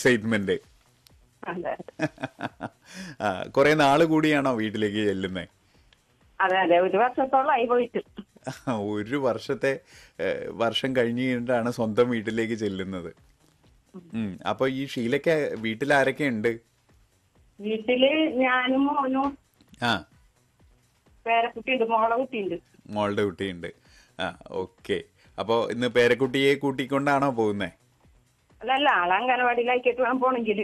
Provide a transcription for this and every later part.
Excitement അതെ ആ കുറെ നാള് കൂടിയാണോ വീട്ടിലേക്ക് ചെല്ലുന്നത് അതെ അതെ ഒരു വർഷത്തോളമായി പോയിട്ട് ഒരു വർഷത്തെ ഏ, വർഷം കഴിഞ്ഞ് കഴിഞ്ഞിട്ടാണ് സ്വന്തം വീട്ടിലേക്ക് ചെല്ലുന്നത് ഉം. അപ്പൊ ഈ ഷീലയ്ക്ക് വീട്ടിൽ ആരൊക്കെ ഉണ്ട് വീട്ടില് ഞാനും മോനും ആ പേരക്കുട്ടിയുണ്ട് മോളെ കുട്ടിയുണ്ട് മോളുടെ കുട്ടിയുണ്ട് ആ ഓക്കെ അപ്പോ ഇന്ന് പേരക്കുട്ടിയെ കൂട്ടിക്കൊണ്ടാണോ പോകുന്നേ അതല്ല ആളെ അംഗനവാടിയിലാക്കിയിട്ട് വേണം പോണെങ്കിൽ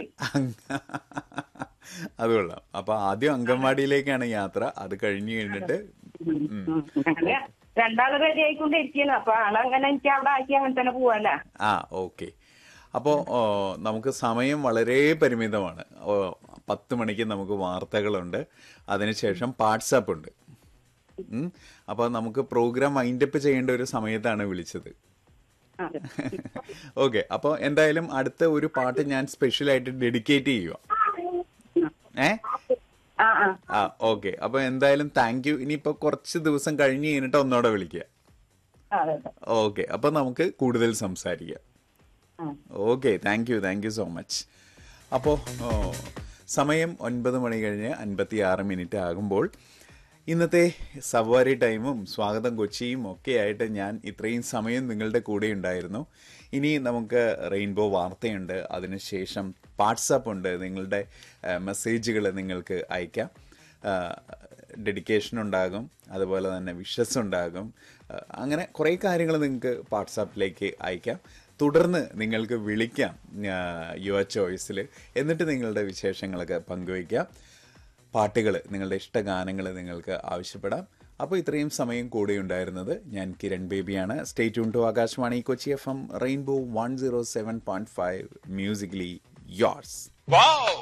അത് കൊള്ളാം അപ്പൊ ആദ്യം അംഗൻവാടിയിലേക്കാണ് യാത്ര അത് കഴിഞ്ഞ് കഴിഞ്ഞിട്ട് ഉം. അങ്ങനെ രണ്ടാള് റെഡി ആയിക്കൊണ്ടിരിക്കുന്നു അപ്പൊ ആളങ്ങനെ എനിക്ക് അവിടെ ആക്കി അങ്ങനെ തന്നെ പോവാല്ല ആ ഓക്കെ അപ്പോൾ നമുക്ക് സമയം വളരെ പരിമിതമാണ് ഓ, പത്ത് മണിക്ക് നമുക്ക് വാർത്തകളുണ്ട് അതിനുശേഷം വാട്സാപ്പ് ഉണ്ട് ഉം. അപ്പോൾ നമുക്ക് പ്രോഗ്രാം വൈൻഡപ്പ് ചെയ്യേണ്ട ഒരു സമയത്താണ് വിളിച്ചത് അതെ ഓക്കെ അപ്പോൾ എന്തായാലും അടുത്ത ഒരു പാട്ട് ഞാൻ സ്പെഷ്യലായിട്ട് ഡെഡിക്കേറ്റ് ചെയ്യുക ഏ ആ ആ ആ ഓക്കെ അപ്പോൾ എന്തായാലും താങ്ക് യു ഇനിയിപ്പോൾ കുറച്ച് ദിവസം കഴിഞ്ഞ് കഴിഞ്ഞിട്ട് ഒന്നോടെ വിളിക്കുക അതെ അതെ ഓക്കെ അപ്പോൾ നമുക്ക് കൂടുതൽ സംസാരിക്കാം ആ okay thank you thank you so much അപ്പോൾ സമയം ഒൻപത് മണി കഴിഞ്ഞ് അൻപത്തി ആറ് മിനിറ്റ് ആകുമ്പോൾ ഇന്നത്തെ സവാരി ടൈമും സ്വാഗതം കൊച്ചിയും ഒക്കെ ആയിട്ട് ഞാൻ ഇത്രയും സമയം നിങ്ങളുടെ കൂടെ ഉണ്ടായിരുന്നു ഇനി നമുക്ക് റെയിൻബോ വാർത്തയുണ്ട് അതിനുശേഷം വാട്സാപ്പ് ഉണ്ട് നിങ്ങളുടെ മെസ്സേജുകൾ നിങ്ങൾക്ക് അയക്കാം ഡെഡിക്കേഷൻ ഉണ്ടാകും അതുപോലെ തന്നെ വിഷസ് ഉണ്ടാകും ആ, അങ്ങനെ കുറേ കാര്യങ്ങൾ നിങ്ങൾക്ക് വാട്സാപ്പിലേക്ക് അയക്കാം തുടർന്ന് നിങ്ങൾക്ക് വിളിക്കാം യുവർ ചോയ്സിൽ എന്നിട്ട് നിങ്ങളുടെ വിശേഷങ്ങളൊക്കെ പങ്കുവയ്ക്കാം പാട്ടുകൾ നിങ്ങളുടെ ഇഷ്ടഗാനങ്ങൾ നിങ്ങൾക്ക് ആവശ്യപ്പെടാം അപ്പോൾ ഇത്രയും സമയം കൂടെ ഉണ്ടായിരുന്നത് ഞാൻ കിരൺ ബേബിയാണ് stay tune to Akashvani Kochi F M rainbow one zero seven point five musically yours Wow!